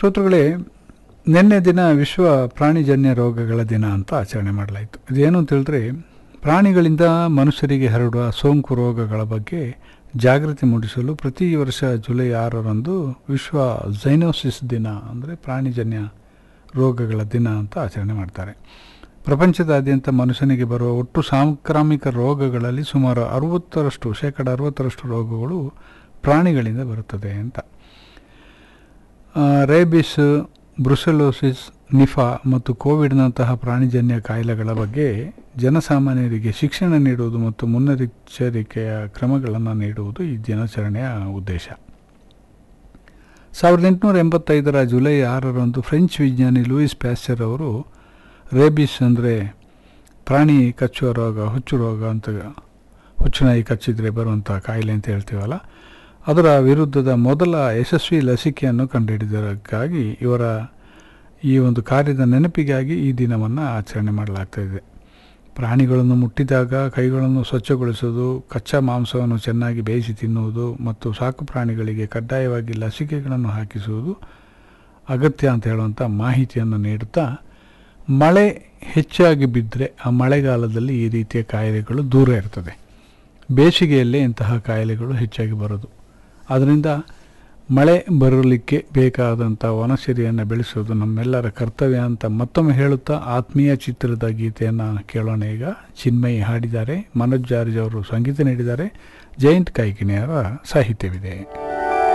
ಶ್ರೋತೃಗಳೇ ನಿನ್ನೆ ದಿನ ವಿಶ್ವ ಪ್ರಾಣಿಜನ್ಯ ರೋಗಗಳ ದಿನ ಅಂತ ಆಚರಣೆ ಮಾಡಲಾಯಿತು ಇದೇನು ಅಂತ ಹೇಳಿದ್ರೆ ಪ್ರಾಣಿಗಳಿಂದ ಮನುಷ್ಯರಿಗೆ ಹರಡುವ ಸೋಂಕು ರೋಗಗಳ ಬಗ್ಗೆ ಜಾಗೃತಿ ಮೂಡಿಸಲು ಪ್ರತಿ ವರ್ಷ ಜುಲೈ ಆರರಂದು ವಿಶ್ವ ಝೈನೋಸಿಸ್ ದಿನ ಅಂದರೆ ಪ್ರಾಣಿಜನ್ಯ ರೋಗಗಳ ದಿನ ಅಂತ ಆಚರಣೆ ಮಾಡ್ತಾರೆ ಪ್ರಪಂಚದಾದ್ಯಂತ ಮನುಷ್ಯನಿಗೆ ಬರುವ ಒಟ್ಟು ಸಾಂಕ್ರಾಮಿಕ ರೋಗಗಳಲ್ಲಿ ಸುಮಾರು ಅರುವತ್ತರಷ್ಟು ಶೇಕಡ ಅರುವತ್ತರಷ್ಟು ರೋಗಗಳು ಪ್ರಾಣಿಗಳಿಂದ ಬರುತ್ತದೆ ಅಂತ ಆ, ರೇಬಿಸ್ ಬ್ರುಸೆಲೋಸಿಸ್ ನಿಫಾ ಮತ್ತು ಕೋವಿಡ್ನಂತಹ ಪ್ರಾಣಿಜನ್ಯ ಕಾಯಿಲೆಗಳ ಬಗ್ಗೆ ಜನಸಾಮಾನ್ಯರಿಗೆ ಶಿಕ್ಷಣ ನೀಡುವುದು ಮತ್ತು ಮುನ್ನೆಚ್ಚರಿಕೆಯ ಕ್ರಮಗಳನ್ನು ನೀಡುವುದು ಈ ದಿನಾಚರಣೆಯ ಉದ್ದೇಶ ಸಾವಿರದ ಎಂಟುನೂರ ಎಂಬತ್ತೈದರ ಜುಲೈ ಆರರಂದು ಫ್ರೆಂಚ್ ವಿಜ್ಞಾನಿ ಲೂಯಿಸ್ ಪ್ಯಾಸ್ಚರ್ ಅವರು ರೇಬಿಸ್ ಅಂದರೆ ಪ್ರಾಣಿ ಕಚ್ಚುವ ರೋಗ ಹುಚ್ಚು ರೋಗ ಅಂತ ಹುಚ್ಚುನಾಯಿ ಕಚ್ಚಿದರೆ ಬರುವಂಥ ಕಾಯಿಲೆ ಅಂತ ಹೇಳ್ತೀವಲ್ಲ ಅದರ ವಿರುದ್ಧದ ಮೊದಲ ಯಶಸ್ವಿ ಲಸಿಕೆಯನ್ನು ಕಂಡುಹಿಡಿದಕ್ಕಾಗಿ ಇವರ ಈ ಒಂದು ಕಾರ್ಯದ ನೆನಪಿಗಾಗಿ ಈ ದಿನವನ್ನು ಆಚರಣೆ ಮಾಡಲಾಗ್ತಾಯಿದೆ ಪ್ರಾಣಿಗಳನ್ನು ಮುಟ್ಟಿದಾಗ ಕೈಗಳನ್ನು ಸ್ವಚ್ಛಗೊಳಿಸುವುದು ಕಚ್ಚಾ ಮಾಂಸವನ್ನು ಚೆನ್ನಾಗಿ ಬೇಯಿಸಿ ತಿನ್ನುವುದು ಮತ್ತು ಸಾಕು ಪ್ರಾಣಿಗಳಿಗೆ ಕಡ್ಡಾಯವಾಗಿ ಲಸಿಕೆಗಳನ್ನು ಹಾಕಿಸುವುದು ಅಗತ್ಯ ಅಂತ ಹೇಳುವಂಥ ಮಾಹಿತಿಯನ್ನು ನೀಡುತ್ತಾ ಮಳೆ ಹೆಚ್ಚಾಗಿ ಬಿದ್ದರೆ ಆ ಮಳೆಗಾಲದಲ್ಲಿ ಈ ರೀತಿಯ ಕಾಯಿಲೆಗಳು ದೂರ ಇರ್ತದೆ ಬೇಸಿಗೆಯಲ್ಲೇ ಇಂತಹ ಕಾಯಿಲೆಗಳು ಹೆಚ್ಚಾಗಿ ಬರೋದು ಆದ್ದರಿಂದ ಮಳೆ ಬರಲಿಕ್ಕೆ ಬೇಕಾದಂಥ ವನಸಿರಿಯನ್ನು ಬೆಳೆಸೋದು ನಮ್ಮೆಲ್ಲರ ಕರ್ತವ್ಯ ಅಂತ ಮತ್ತೊಮ್ಮೆ ಹೇಳುತ್ತಾ ಆತ್ಮೀಯ ಚಿತ್ರದ ಗೀತೆಯನ್ನು ಕೇಳೋಣ ಈಗ ಚಿನ್ಮಯಿ ಹಾಡಿದ್ದಾರೆ ಮನೋಜ್ ಜಾರ್ಜ್ ಅವರು ಸಂಗೀತ ನೀಡಿದ್ದಾರೆ ಜಯಂತ್ ಕಾಯ್ಕಿಣಿಯವರ ಸಾಹಿತ್ಯವಿದೆ